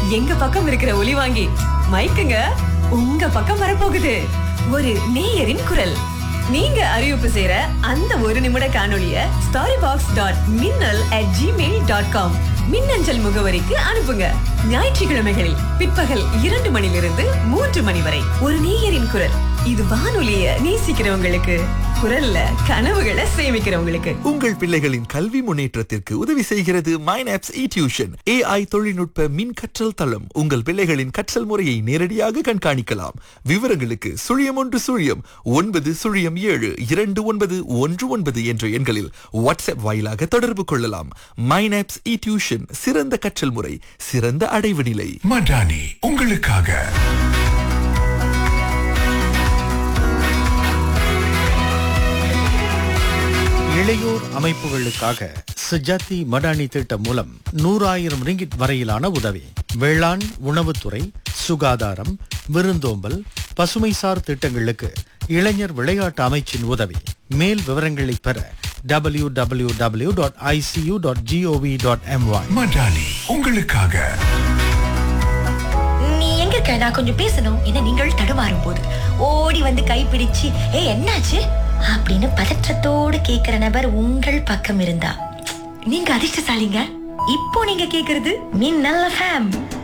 எங்க பக்கம் இருக்கிற ஒலி வாங்கி மைக்குங்க உங்க பக்கம் வரப்போகுது ஒரு நேயரின் குரல் நீங்க அறிவிப்பு செய்யற அந்த ஒரு நிமிட காணொளிய ஸ்டாரி பாக்ஸ் டாட் மின்னல் அட் ஜிமெயில் டாட் காம் மின்னஞ்சல் முகவரிக்கு அனுப்புங்க ஞாயிற்றுக்கிழமைகளில் பிற்பகல் இரண்டு மணிலிருந்து மூன்று மணி வரை ஒரு நேயரின் குரல் இது வானொலிய நேசிக்கிறவங்களுக்கு குரல்ல கனவுகளை சேமிக்கிறவங்களுக்கு உங்கள் பிள்ளைகளின் கல்வி முன்னேற்றத்திற்கு உதவி செய்கிறது மைனாப்ஸ் இ டியூஷன் ஏஐ தொழில்நுட்ப மின் கற்றல் தளம் உங்கள் பிள்ளைகளின் கற்றல் முறையை நேரடியாக கண்காணிக்கலாம் விவரங்களுக்கு சுழியம் ஒன்று சுழியம் ஒன்பது சுழியம் ஏழு இரண்டு ஒன்பது ஒன்று ஒன்பது என்ற எண்களில் வாட்ஸ்அப் வாயிலாக தொடர்பு கொள்ளலாம் மைனாப்ஸ் இ டியூஷன் சிறந்த கற்றல் முறை சிறந்த அடைவு நிலை மடானி உங்களுக்காக இளையோர் அமைப்புகளுக்காக சுஜாதி மடானி திட்டம் மூலம் நூறாயிரம் ரிங்கிட் வரையிலான உதவி வேளாண் உணவுத்துறை சுகாதாரம் விருந்தோம்பல் பசுமைசார் திட்டங்களுக்கு இளைஞர் விளையாட்டு அமைச்சின் உதவி மேல் விவரங்களை பெற W W W dot ICU dot GOV dot MY Madani உங்களுக்காக நீ எங்க இருக்க நான் கொஞ்சம் பேசணும் என நீங்கள் தடுமாறும் போது ஓடி வந்து கைப்பிடிச்சு ஏ என்னாச்சு அப்படின்னு பதற்றத்தோடு கேக்குற நபர் உங்கள் பக்கம் இருந்தா நீங்க அதிர்ஷ்டசாலிங்க இப்போ நீங்க கேக்குறது மின்னல் ஃபேம்